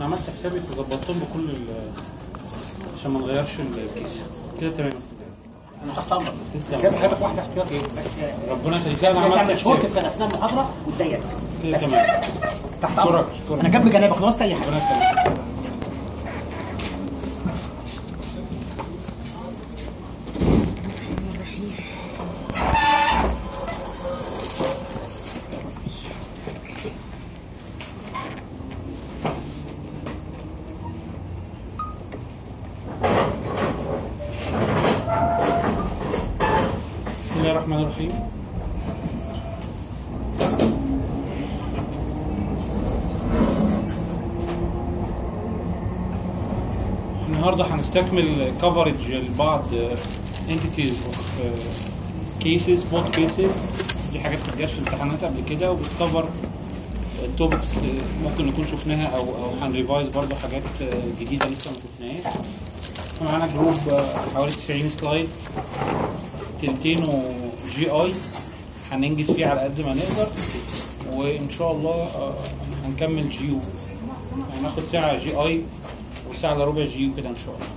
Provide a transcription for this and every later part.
انا عملت حسابي وظبطتهم بكل ال- عشان ما نغيرش الكيس كده تمام يا استاذ انا تحت امرك تسلم. جاب حضرتك واحده احتياطي بس ربنا يخليك انا تعمل عملت شورت حسابي في اثناء المحاضره وتضايقك كده بس تمام تحت امرك أشكرك، أشكرك. انا جنب جنابك ناقصت اي حاجه ربنا يخليك بسم الله الرحمن الرحيم النهارده هنستكمل كفرج لبعض انتيتيز اوف كيسز بوت كيسز دي حاجات ما جاتش في امتحانات قبل كده وبتكفر توبكس ممكن نكون شفناها او او هنريفايز برضه حاجات آه، جديده لسه ما شفناهاش معانا جروب آه، حوالي 90 سلايد تلتينه جي اي هننجز فيه على قد ما نقدر وان شاء الله آه، هنكمل جي يو هناخد ساعه جي اي وساعه الا ربع جي يو كده ان شاء الله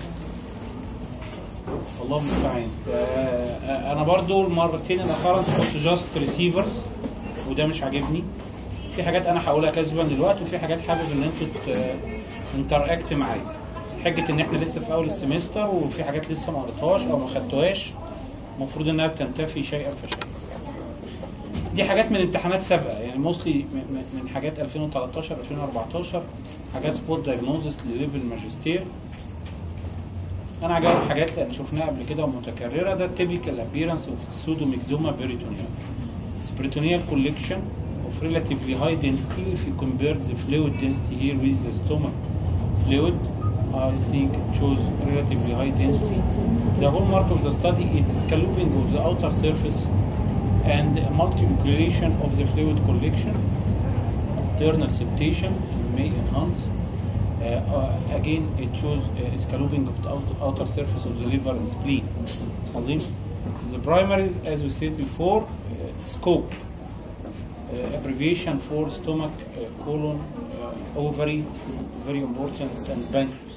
الله المستعان آه، انا برضو المرتين الاخرى كنت جاست ريسيفرز وده مش عاجبني في حاجات انا هقولها كذبا دلوقتي وفي حاجات حابب ان انتوا انتراكت معايا حجه ان احنا لسه في اول السمستر وفي حاجات لسه ما قريتهاش او ما خدتوهاش المفروض انها بتنتفي شيئا فشيئا دي حاجات من امتحانات سابقه يعني موستلي من حاجات 2013 2014 حاجات سبوت دايجنوزس لليفل ماجستير انا عجبني حاجات لان شفناها قبل كده ومتكرره ده التيبيكال ابيرنس اوف سودوميكزوما بيريتونيال سبريتونيال collection of relatively high density if you compare the fluid density here with the stomach fluid I think it shows relatively high density the hallmark of the study is scalloping of the outer surface and multiplication of the fluid collection internal septation may enhance uh, uh, again it shows uh, scalloping of the outer, outer surface of the liver and spleen عظيم the primaries as we said before uh, scope uh, abbreviation for stomach uh, colon uh, ovary very important and pancreas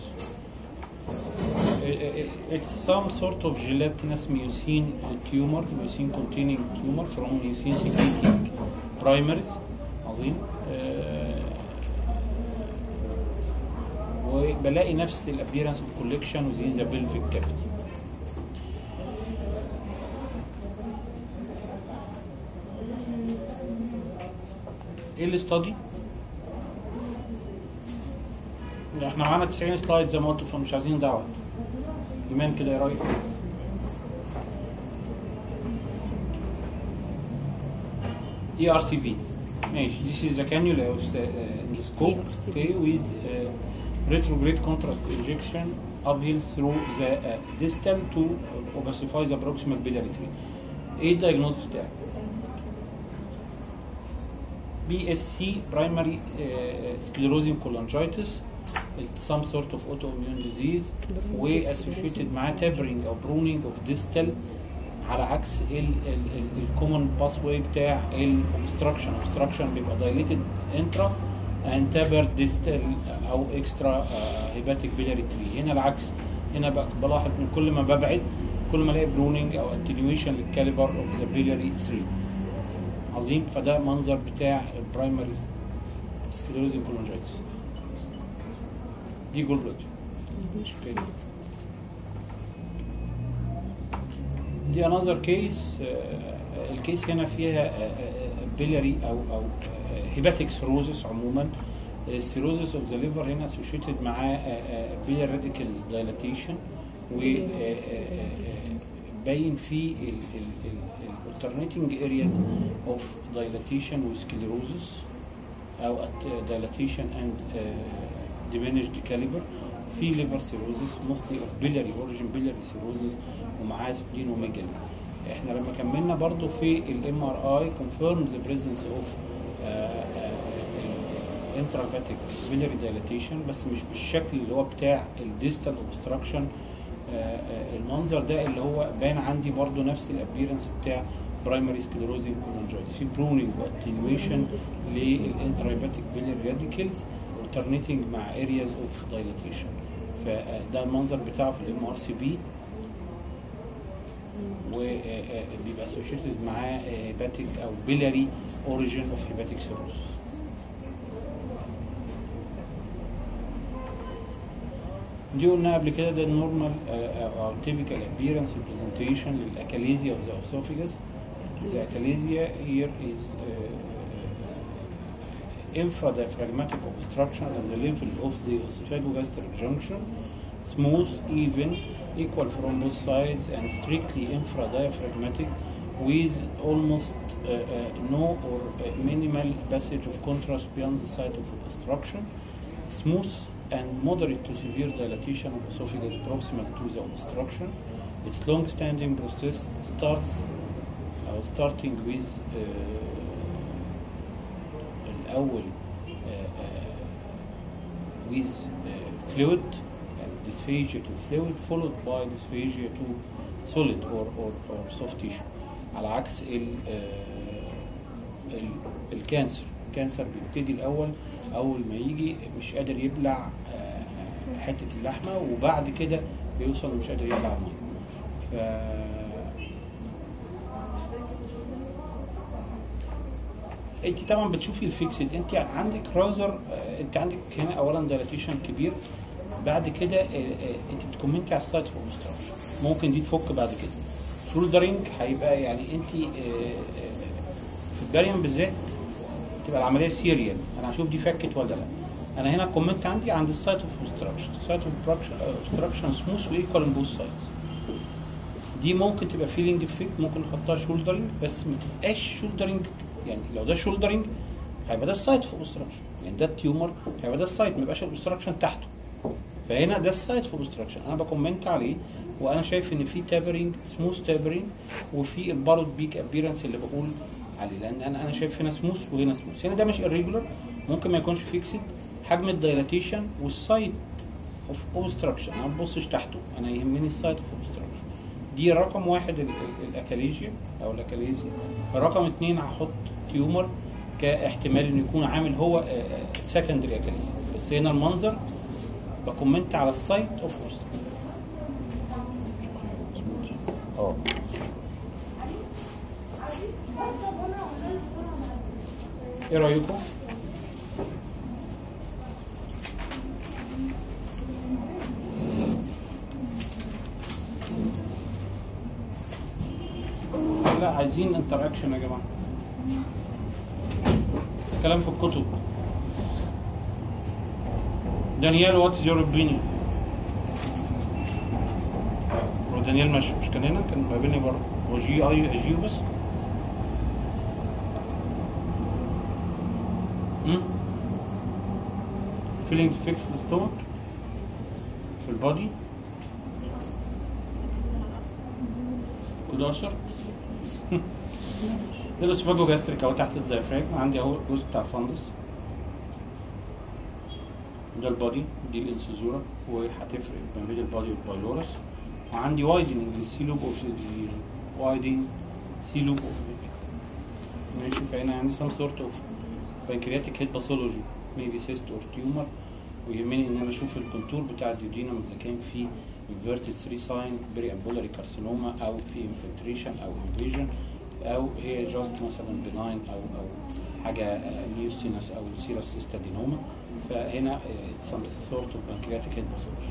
I- I- it's some sort of gelatinous mucin uh, tumor mucin containing tumor from mucin secreting primaries عظيم آه، وبلاقي نفس الابيرنس اوف كوليكشن وزين ذا بلفيك كافيتي ايه الاستادي؟ احنا معانا 90 سلايد زي ما قلت فمش عايزين دعوه ايمان كده ايه رايك؟ اي ار سي في ماشي this is the cannula of the, uh, in the scope okay with uh, retrograde contrast injection uphill through the uh, distal to opacify the proximal biliary tree ايه الدايجنوز بتاعك؟ بي اس سي برايمري سكليروزين كولانجيتس some sort of autoimmune disease واسوشيتد معاه تابرينج او برونينج اوف ديستال على عكس الكومن باس واي بتاع الاوبستراكشن اوبستراكشن بيبقى دايليتد انترا and tapered distal او اكسترا هيباتيك بيلاري تري هنا العكس هنا بقى بلاحظ ان كل ما ببعد كل ما الاقي برونينج او اتنيويشن للكاليبر اوف ذا بيلاري تري عظيم فده منظر بتاع البرايمري سكليروزين كولونجيتس دي جول بلاد دي انذر كيس الكيس هنا فيها بيلاري او او هيباتيك سيروزس عموما السيروزس اوف ذا ليفر هنا اسوشيتد معاه بيلار راديكالز دايلاتيشن و باين في الالترنيتنج ارياز اوف دايلاتيشن وسكليروزس او دايلاتيشن اند diminished caliber في liver cirrhosis mostly of biliary origin biliary cirrhosis ومعاه splenomegaly احنا لما كملنا برضو في الام ار اي confirm the presence of intrahepatic biliary dilatation بس مش بالشكل اللي هو بتاع الديستال obstruction المنظر ده اللي هو باين عندي برضو نفس الابيرنس بتاع برايمري سكليروزنج كولونجايتس في برونينج واتنيويشن للانتراهيباتيك بيلير راديكلز alternating مع areas of dilatation فده المنظر بتاعه في الام ار سي بي وبيبقى associated معاه hepatic او biliary origin of hepatic cirrhosis دي قلنا قبل كده ده النورمال او typical appearance and presentation للاكاليزيا of the esophagus The achalasia here is uh, infradiaphragmatic obstruction at the level of the esophagogastric junction, smooth, even, equal from both sides, and strictly infradiaphragmatic with almost uh, uh, no or uh, minimal passage of contrast beyond the site of obstruction, smooth and moderate to severe dilatation of esophagus proximal to the obstruction. Its long-standing process starts أو starting with uh, الأول uh, uh, with uh, fluid and dysphagia to fluid followed by dysphagia to solid or, or, or soft tissue على عكس ال, uh, ال, الكانسر الكانسر بيبتدي الأول أول ما يجي مش قادر يبلع uh, حتة اللحمة وبعد كده بيوصل مش قادر يبلع المية ف انت طبعا بتشوفي الفيكسد انت عندك راوزر انت عندك هنا اولا دايلاتيشن كبير بعد كده اه، اه، انت بتكومنتي على السايت فور obstruction ممكن دي تفك بعد كده شولدرنج هيبقى يعني انت اه، اه، في الباريوم بالذات تبقى العمليه سيريال انا هشوف دي فكت ولا لا انا هنا الكومنت عندي عند السايت اوف obstruction السايت اوف obstruction سموث وايكوال ان بوث سايدز دي ممكن تبقى فيلينج افكت ممكن نحطها شولدرنج بس ما تبقاش شولدرنج يعني لو ده شولدرنج هيبقى ده السايت في اوبستراكشن يعني ده التيومر هيبقى ده السايت ما يبقاش الاوبستراكشن تحته فهنا ده السايت في اوبستراكشن انا بكومنت عليه وانا شايف ان في تابرنج سموث تابرنج وفي البارود بيك ابيرنس اللي بقول عليه لان انا انا شايف هنا سموث وهنا سموث هنا ده مش irregular ممكن ما يكونش فيكسد حجم الدايلاتيشن والسايت اوف اوبستراكشن انا ما ببصش تحته انا يهمني السايت اوف اوبستراكشن دي رقم واحد ال- ال- الاكاليجيا او الاكاليزيا رقم اتنين هحط تيومر كاحتمال انه يكون عامل هو سكندري اكاليزيا بس هنا المنظر بكومنت على السايت اوف اوبستراكشن اه ايه رايكم؟ لا عايزين انتراكشن يا جماعه كلام في الكتب دانيال وات از يور اوبينيون هو دانيال مش مش كان هنا كان قابلني بره هو جي اي جيو بس فيلينج فيك في الستومك في البادي كود ألسر ده الاسفاجو جاستريك اهو تحت الديافراجم عندي اهو الجزء بتاع الفندس ده البادي دي الانسيزورا وهتفرق ما بين البادي والبايلورس وعندي وايدنج للسيلوب اوف وايدنج سيلوب اوف ماشي فهنا عندي some sort of pancreatic head pathology maybe cyst or tumor ويهمني ان انا اشوف الكونتور بتاع الديودينم اذا كان في inverted 3 sign بري امبولاري كارسينوما او في infiltration او invasion او هي جاست مثلا بناين او او حاجه نيوستينس او سيرس سيستادينوما فهنا it's some sort of pancreatic head pathology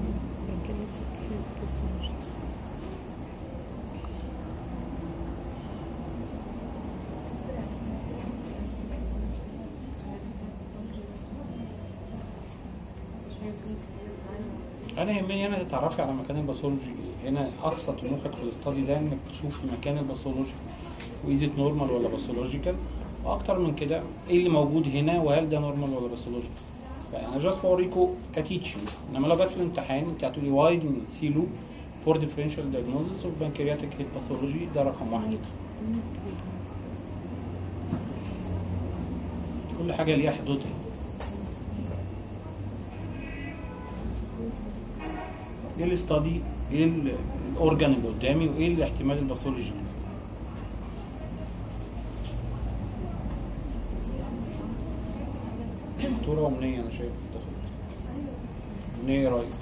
انا يهمني هنا تتعرفي على مكان الباثولوجي إيه. هنا اقصى طموحك في الاستادي ده انك تشوفي مكان الباثولوجي وايزيت نورمال ولا باثولوجيكال واكتر من كده ايه اللي موجود هنا وهل ده نورمال ولا باثولوجيكال فانا جاست بوريكم كتيتشنج انما لو جت في الامتحان انت هتقولي وايد سي لوب فور ديفرنشال diagnosis اوف بانكرياتيك هيد باثولوجي ده رقم واحد كل حاجه ليها حدودها ايه الاستادي ايه ال- الاورجان اللي قدامي وايه الاحتمال الباثولوجي اللي فيه دكتوره ومنيه انا شايف دخلت منيه ايه رايك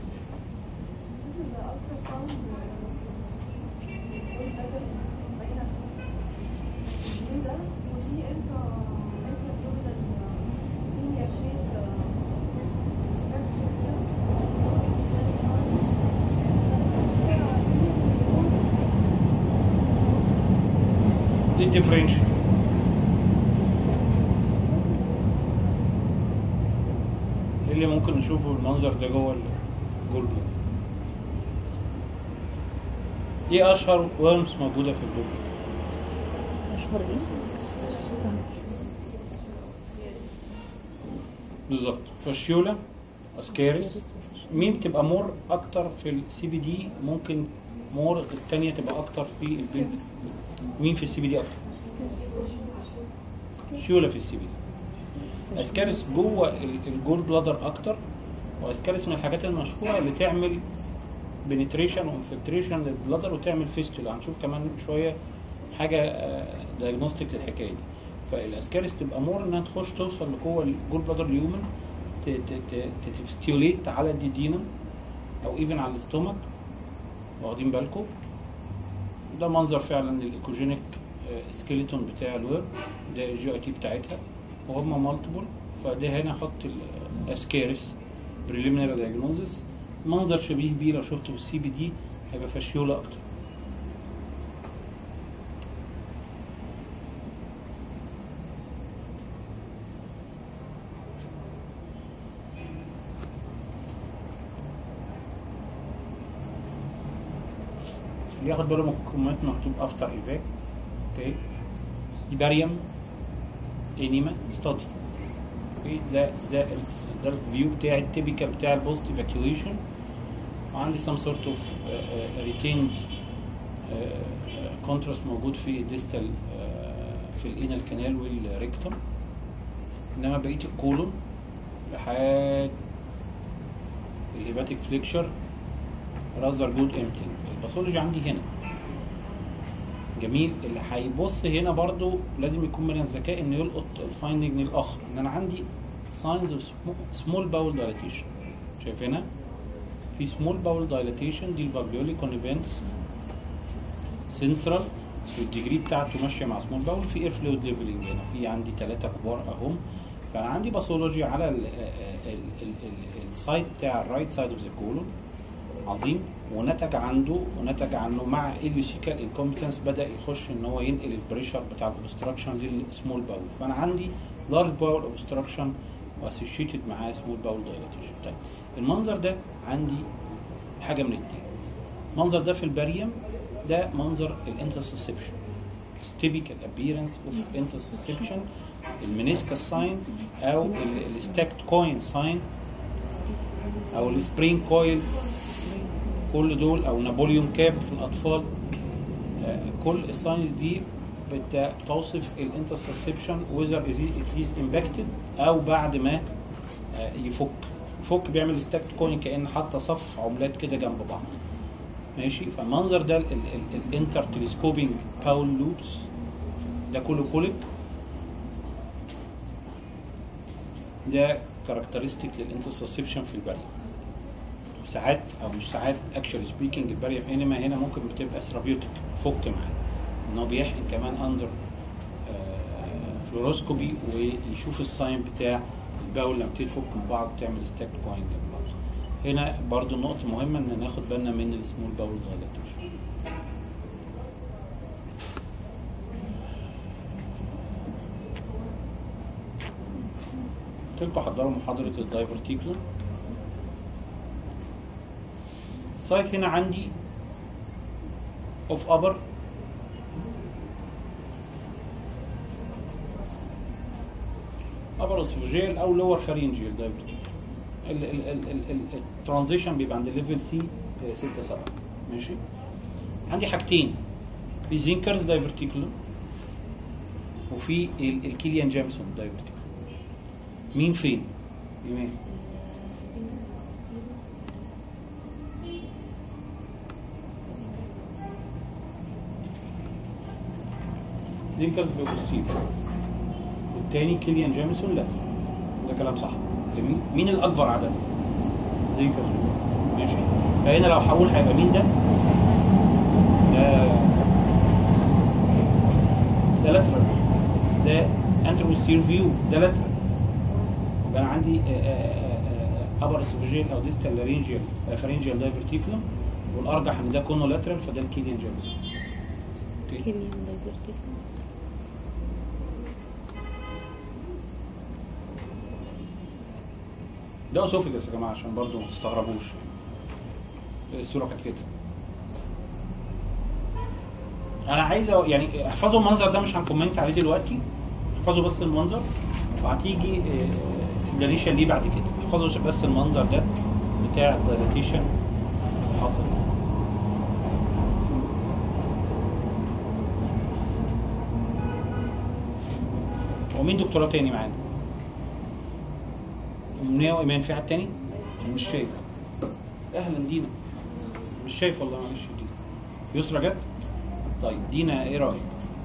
دي الديفرنشال ايه اللي ممكن نشوفه بالمنظر ده جوه الجول بلاد ايه اشهر ورمز موجوده في الجول بلاد اشهر ايه؟ بالظبط فاشيولا اسكاريس مين بتبقى مور اكتر في السي بي دي ممكن مور الثانيه تبقى اكتر في البي مين في السي بي دي اكتر شيولا في السي بي دي اسكاريس جوه ال- الجول بلادر اكتر واسكاريس من الحاجات المشهوره اللي تعمل بنتريشن وانفلتريشن للبلادر وتعمل فيستولا هنشوف كمان شويه حاجه دايجنوستيك للحكايه دي فالاسكاريس تبقى مور انها تخش توصل لجوه الجول بلادر اليومن تستيوليت على الديدينم او ايفن على الاستومك واخدين بالكم ده منظر فعلا للايكوجينيك سكيلتون بتاع الويب ده الجي اي تي بتاعتها وهم مالتيبل فده هنا احط الاسكاريس بريليمينري دايجنوزس منظر شبيه بيه لو شفته بالسي بي دي هيبقى فاشيولا اكتر اللي ياخد باله من الكومنت مكتوب افتر ايفاك اوكي دي باريوم انيما ستادي اوكي ده ده ال- ده الفيو بتاعي التيبيكال بتاع البوست ايفاكيويشن وعندي some sort of uh, uh, retained uh, uh, contrast موجود في الديستال uh, في الانال كانال والريكتوم انما بقيه الكولون لحد الهيباتيك فليكشر راذر جود امتنج الباثولوجي عندي هنا جميل اللي هيبص هنا برضو لازم يكون من الذكاء انه يلقط الفايندنج الاخر ان انا عندي ساينز اوف سمول باول دايلاتيشن شايف هنا في سمول باول دايلاتيشن دي الفابيولي كونيفنتس سنترال والديجري بتاعته ماشيه مع سمول باول في اير فلويد ليفلنج هنا في عندي ثلاثه كبار اهم فانا عندي باثولوجي على ال- ال- ال- ال- السايد بتاع الرايت سايد اوف ذا كولون عظيم ونتج عنده ونتج عنه مع اليوسيكال انكومبتنس بدا يخش ان هو ينقل البريشر بتاع الاوبستراكشن للسمول باول فانا عندي لارج باول اوبستراكشن واسوشيتد معاه سمول باول دايلاتيشن طيب المنظر ده عندي حاجه من الاثنين المنظر ده في الباريوم ده منظر الانترسبشن typical appearance of interception المنسكس ساين او الستاكت كوين ساين او السبرينج كويل كل دول او نابليون كاب في الاطفال آه، كل الساينز دي بت- بتوصف الانترسبشن وذر از امباكتد او بعد ما آه، يفك يفك بيعمل ستاكت كوين كان حاطه صف عملات كده جنب بعض ماشي فالمنظر ده الانتر تلسكوبينج باول لوبس ده كله كوليك ده كاركترستيك للانترسبشن في البريم ساعات او مش ساعات اكشولي سبيكينج الباريوم انما هنا ممكن بتبقى ثيرابيوتيك فك معاه ان هو بيحقن كمان اندر فلوروسكوبي ويشوف الساين بتاع الباول لما بتيجي تفك من بعض تعمل ستاك كوين جنب بعض هنا برضو نقطة مهمة ان ناخد بالنا من السمول باول دايلاتيشن قلت لكم حضروا محاضرة الدايفرتيكولوم السايت هنا عندي اوف ابر ابر اسوفجيال او لور فارينجيال ده الترانزيشن بيبقى عند الليفل سي 6 7 ماشي عندي حاجتين في زينكرز دايفرتيكولوم وفي ال- الكيليان جيمسون دايفرتيكولوم مين فين؟ يمين زينكرز بيبقوا ستيف والتاني كيليان جيمسون لا ده كلام صح جميل مين الاكبر عدد دي كده ماشي فهنا لو هقول هيبقى مين ده ده ده لاترال ده انتروستير فيو ده لاترال يبقى انا عندي ابر اسوفيجيال او ديستال لارينجيال فارينجيال دايبرتيكولوم والارجح ان ده كونه لاترال فده الكيليان جيمس كيليان دايفرتيك ده اسوفيجس يا جماعه عشان برضو ما تستغربوش الصوره كانت كده انا عايز أ- يعني احفظوا المنظر ده مش هنكومنت عليه دلوقتي احفظوا بس المنظر وهتيجي اكسبلانيشن ليه بعد كده احفظوا بس المنظر ده بتاع الدايلاتيشن حاصل ومين دكتوراه تاني معانا؟ أمنية وإيمان في حد تاني؟ أنا مش شايف أهلا دينا مش شايف والله معلش دينا يسرا جت؟ طيب دينا إيه رأيك؟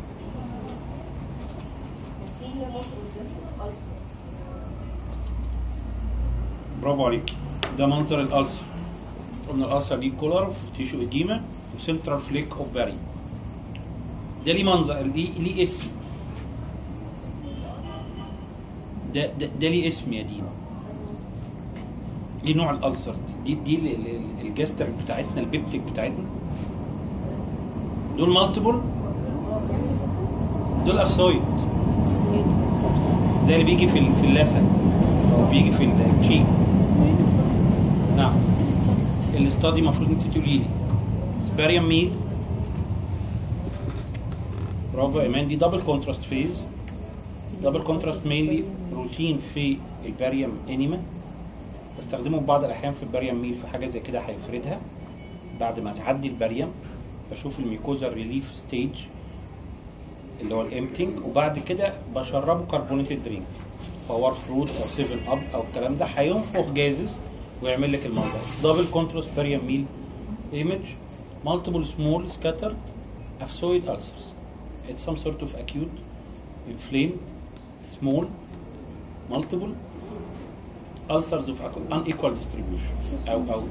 برافو عليك ده منظر الألسر قلنا الألسر دي كولر في تيشو إديما وسنترال فليك أوف باري ده ليه منظر ليه ليه اسم ده ده, ده ليه اسم يا دينا دي نوع الألسر دي دي, دي ال- ال- ال- الجاستر بتاعتنا البيبتيك بتاعتنا دول مالتيبل دول افسويد ده اللي بيجي في ال- في اللثه او بيجي في التشيك نعم الاستادي المفروض انت تقولي لي سباريوم ميل برافو يا ايمان دي دبل كونتراست فيز دبل كونتراست مينلي روتين في الباريوم انيما بستخدمه في بعض الاحيان في الباريوم ميل في حاجه زي كده هيفردها بعد ما تعدي الباريوم بشوف الميكوزا ريليف ستيج اللي هو الامتنج وبعد كده بشربه كربونيتد درينك باور فروت او 7 اب او الكلام ده هينفخ جازز ويعمل لك المنظر دبل كونتراست باريوم ميل ايمج multiple small scattered apsoid ulcers it's some sort of acute inflamed small multiple ulcers of unequal distribution او او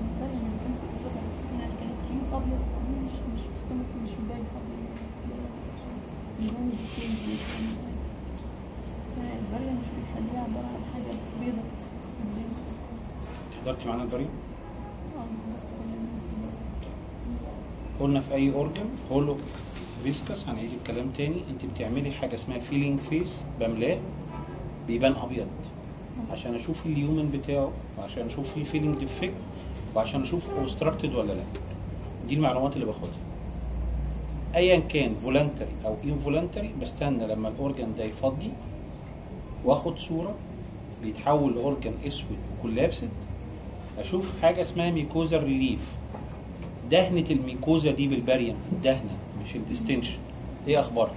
البرية مش بيخليها عبارة عن حاجة بيضة حضرتي معانا البريم قلنا في اي اورجن هولو فيسكس هنعيد الكلام تاني انت بتعملي حاجه اسمها فيلينج فيس بملاه بيبان ابيض عشان اشوف اليومن بتاعه وعشان اشوف فيه فيلينج ديفكت وعشان اشوف اوبستراكتد ولا لا دي المعلومات اللي باخدها ايا كان فولنتري او انفولنتري بستنى لما الاورجن ده يفضي واخد صوره بيتحول لاورجن اسود وكولابسد اشوف حاجه اسمها ميكوزا ريليف دهنه الميكوزا دي بالباريوم الدهنه مش الديستنشن ايه اخبارها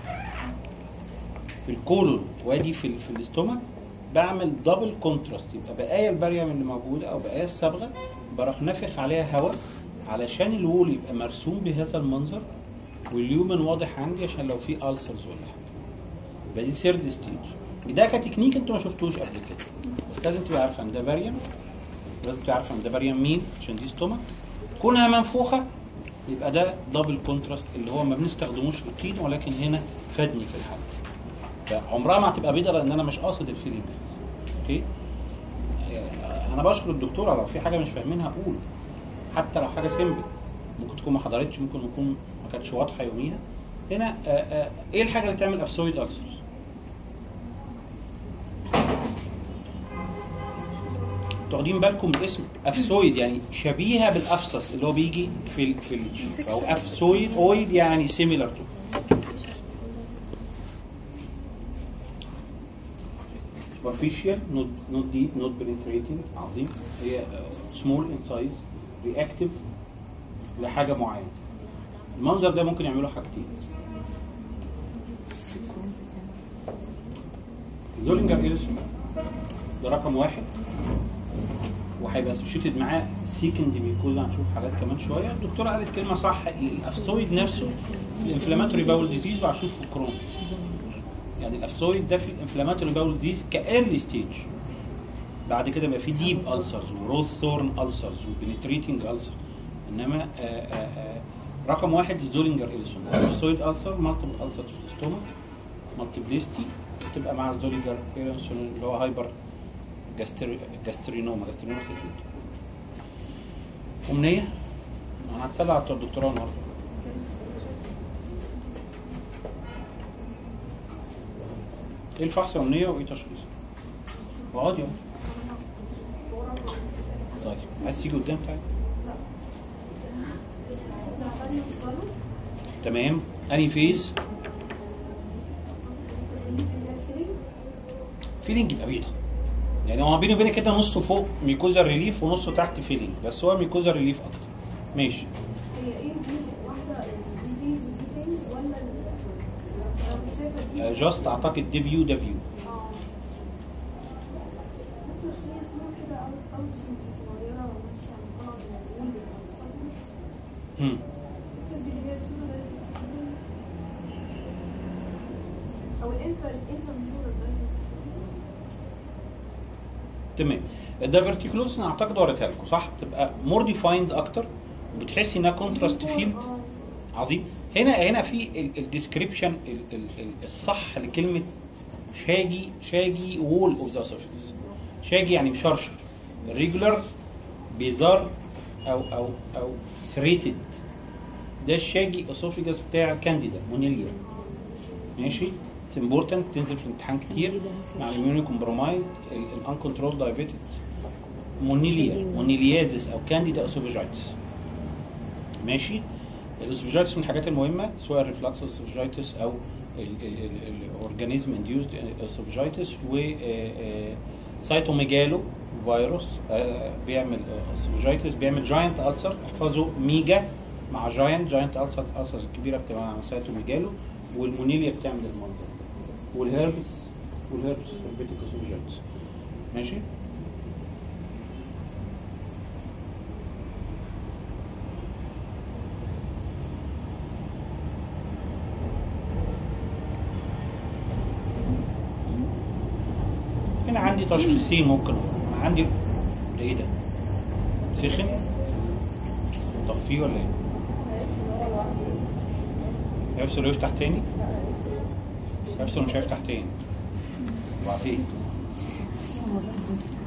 في الكولون وادي في ال- في الاستومك بعمل دبل كونتراست يبقى بقايا الباريوم اللي موجوده او بقايا الصبغه بروح نافخ عليها هواء علشان الوول يبقى مرسوم بهذا المنظر واليومن واضح عندي عشان لو في ألسرز ولا حاجه يبقى دي سيرد ستيج ده كتكنيك انتوا ما شفتوش قبل كده بس لازم تبقى عارفه ان ده باريوم لازم تبقى عارفه ان ده باريوم مين عشان دي ستومك كونها منفوخه يبقى ده دبل كونتراست اللي هو ما بنستخدموش روتين ولكن هنا فادني في الحل فعمرها ما هتبقى بيضه لان انا مش قاصد الفيلينج اوكي آه، انا بشكر الدكتوره لو في حاجه مش فاهمينها قول حتى لو حاجه سيمبل ممكن تكون ما حضرتش ممكن تكون ما كانتش واضحه يوميها هنا آه، آه، ايه الحاجه اللي تعمل افسويد ألسرز واخدين بالكم من اسم افسويد يعني شبيهه بالافسس اللي هو بيجي في ال في الجيب او افسويد اويد يعني سيميلر تو superficial not not deep not penetrating عظيم هي small in size reactive لحاجه معينه المنظر ده ممكن يعمله حاجتين زولينجر إيلسون ده رقم واحد وهيبقى اسوشيتد معاه سيكند ميكوزا هنشوف حالات كمان شويه الدكتوره قالت كلمه صح الافسويد نفسه في الانفلاماتوري باول ديزيز وهشوف في الكرون يعني الافسويد ده في الانفلاماتوري باول ديزيز كايرلي ستيج بعد كده يبقى في ديب ألسرز وروث ثورن ألسرز وبنتريتنج ألسر انما آه آه آه رقم واحد زولينجر إليسون سويد ألسر مالتيبل ألسر في الاستومك مالتيبليستي تبقى مع زولينجر إليسون اللي هو هايبر جاستري جاسترينوما جاسترينوما سيكريت أمنية أنا هتسلع بتوع الدكتوراه النهارده ايه الفحص يا أمنية وايه تشخيص؟ اقعد يا أم. طيب عايز تيجي قدام تعالى تمام انهي فيز فيلينج يبقى بيضة يعني هو بيني وبينك كده نصه فوق ميكوزا ريليف ونصه تحت فيلينج بس هو ميكوزا ريليف اكتر ماشي هي ايه دي واحده دي بيز ودي بيز ولا ال- انا كنت شايفه دي جاست اعتقد ديبيو ديبيو اه دكتور في اسمها كده أو- اوتشنز صغيره ماشيه على بعض الويل هم. دكتور دي اللي هي الصوره ده او الانترا الانترا تمام الدايفرتيكلوز انا اعتقد وريتها لكم صح بتبقى مور ديفايند اكتر وبتحسي انها كونتراست فيلد عظيم هنا هنا في الديسكريبشن الصح لكلمه شاجي شاجي وول اوف ذا اسوفيجس شاجي يعني مشرشر الريجولار بيزار او او او سريتد ده الشاجي اسوفيجس بتاع الكانديدا مونيليا ماشي اتس امبورتنت تنزل في الامتحان كتير مع الاميوني كومبرومايز الان كنترول دايابيتس مونيليا مونيليازيس او كانديدا اسوفيجايتس ماشي الاسوفيجايتس من الحاجات المهمه سواء الريفلكس اسوفيجايتس او الاورجانيزم انديوزد اسوفيجايتس و سايتوميجالو فيروس آه، بيعمل اسوفيجايتس بيعمل جاينت ألسر احفظوا ميجا مع جاينت جاينت ألسر ألسرز الكبيره بتبقى مع سايتوميجالو والمونيليا بتعمل المنظر والهربس والهربس البيتيك اسوفيجايتس ماشي هنا عندي تشخيصين ممكن أنا عندي ده ايه ده؟ سخن؟ طفيه ولا ايه؟ هيفصل ويفتح تاني؟ هيفصل مش هيفتح تاني وبعدين